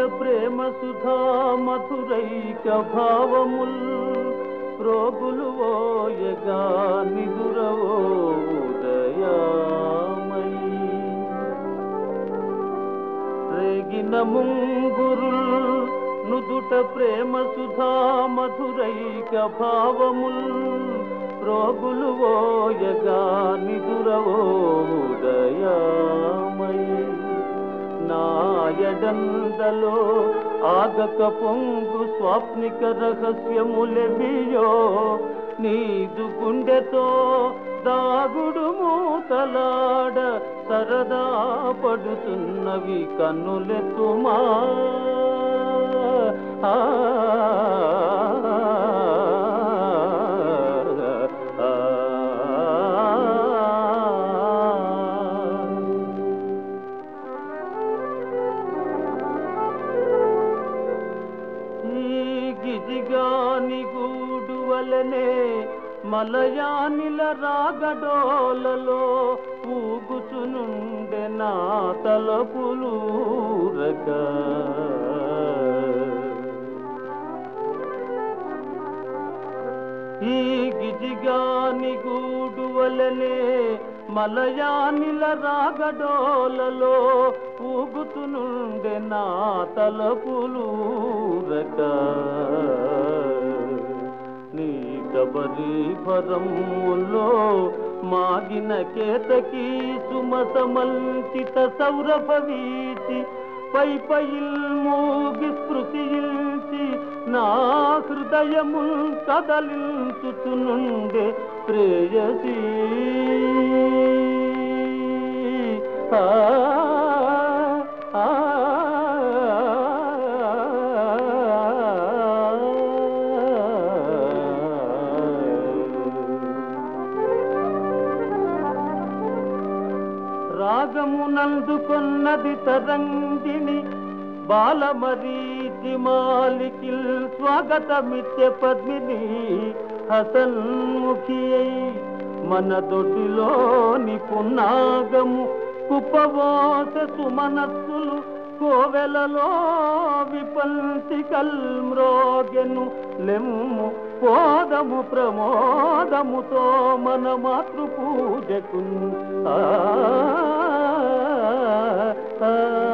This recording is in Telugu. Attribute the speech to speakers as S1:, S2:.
S1: ప్రేమ సుధా మధురైక భావముల్ రోగులు ఓయగా నిదురవో ఉదయామయి రేగిన ముంగురుల్ నుదుట ప్రేమ సుధా మధురైక భావముల్ రోగులు ఓయగా నిదురవో ఉదయామయి నాయడందలో ఆగక పొంగు స్వాప్నిక రహస్యములెవియో నీదు గుండెతో దాగుడు మూతలాడ సరదా పడుతున్నవి కన్నులెత్తుమా ఆ, ఆ, ఆ. ఈ గిజిగాని గూడు వలనే మలయానిల రాగడోలలో ఊగుచునుండె నా తలపులూరక ఈ గిజిగాని గూడు వలనే మలయానిల రాగడోలలో ఊగుతునుండె నా తలపులూరక నీ కబరీ భరములో మాగిన కేతకీ సుమసమల్చిత సౌరభ వీచి పై పైల్ మూగి స్పృశించి నా హృదయము కదలించుచునుండే ప్రేయసీ ఆ, ఆ, రాగమునందుకొన్నది తరంగిణి బాలమరీచి మాలికిల్ స్వాగతమిత్య పద్మిని హసన్ముఖి అయి మన దొడ్డిలోని పున్నాగము కుప్పవోస సుమనస్సులు కోవెలలో విపంతి కల్మ్రోగెను లెమ్ము పోదము ప్రమోదముతో మన మాతృ పూజకు ఆ ఆ, ఆ